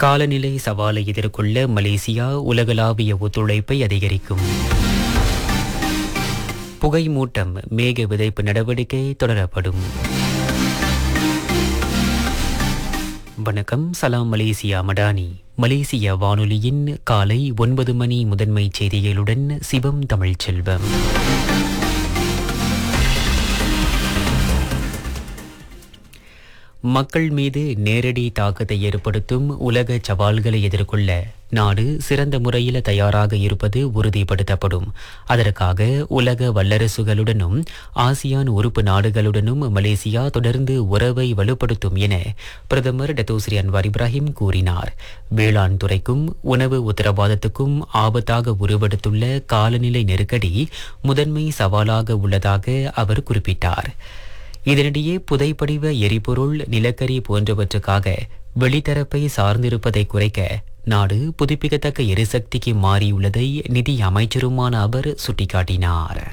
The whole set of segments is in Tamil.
காலநிலை சவாலை எதிர்கொள்ள மலேசியா உலகளாவிய ஒத்துழைப்பை அதிகரிக்கும் புகை மூட்டம் மேக விதைப்பு நடவடிக்கை தொடரப்படும் வணக்கம் சலாம் மலேசியா மடானி மலேசிய வானொலியின் காலை ஒன்பது மணி முதன்மை செய்திகளுடன் சிவம் தமிழ்ச்செல்வம் மக்கள் மீது நேரடி தாக்கத்தை ஏற்படுத்தும் உலக சவால்களை எதிர்கொள்ள நாடு சிறந்த முறையில் தயாராக இருப்பது உறுதிப்படுத்தப்படும் அதற்காக உலக வல்லரசுகளுடனும் ஆசியான் உறுப்பு நாடுகளுடனும் மலேசியா தொடர்ந்து உறவை வலுப்படுத்தும் என பிரதமர் டத்தோஸ்ரீ அன்வார் இப்ராஹிம் கூறினார் வேளாண் துறைக்கும் உணவு உத்தரவாதத்துக்கும் ஆபத்தாக உருவெடுத்துள்ள காலநிலை நெருக்கடி முதன்மை சவாலாக உள்ளதாக அவர் குறிப்பிட்டார் இதனிடையே புதைப்படிவ எரிபொருள் நிலக்கரி போன்றவற்றுக்காக வெளித்தரப்பை சார்ந்திருப்பதை குறைக்க நாடு புதுப்பிக்கத்தக்க எரிசக்திக்கு மாறியுள்ளதை நிதி அமைச்சருமான அவர் சுட்டிக்காட்டினார்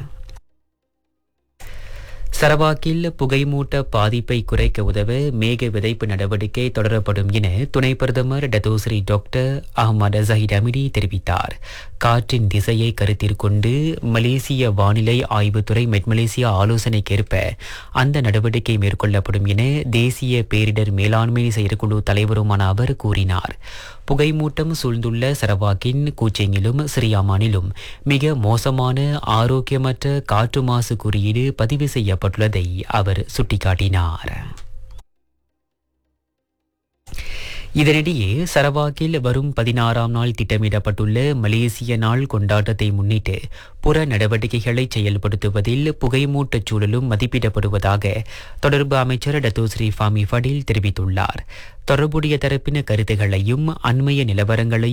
சரவாக்கில் புகைமூட்ட பாதிப்பை குறைக்க உதவ மேக விதைப்பு நடவடிக்கை தொடரப்படும் என துணை பிரதமர் Dato' Sri doctor Ahmad Zahid Hamidi தெரிவித்தார் காற்றின் திசையை கருத்தில் கொண்டு மலேசிய வானிலை ஆய்வுத்துறை மெட்மலேசியா ஆலோசனைக்கேற்ப அந்த நடவடிக்கை மேற்கொள்ளப்படும் என தேசிய பேரிடர் மேலாண்மை செயற்குழு தலைவருமான அவர் கூறினார் புகைமூட்டம் சூழ்ந்துள்ள சரவாக்கின் கூச்செங்கிலும் சிரியாமானிலும் மிக மோசமான ஆரோக்கியமற்ற காற்று மாசு குறியீடு பதிவு செய்யப்பட்டுள்ளதை அவர் சுட்டிக்காட்டினார் இதனிடையே சரவாக்கில் வரும் பதினாறாம் நாள் திட்டமிடப்பட்டுள்ள மலேசிய நாள் கொண்டாட்டத்தை முன்னிட்டு புற நடவடிக்கைகளை செயல்படுத்துவதில் புகைமூட்டச் சூழலும் மதிப்பிடப்படுவதாக தொடர்பு அமைச்சர் டத்தோஸ்ரீ ஃபாமி ஃபடில் தெரிவித்துள்ளார் தொடர்புடைய தரப்பின கருத்துகளையும் அண்மைய நிலவரங்களையும்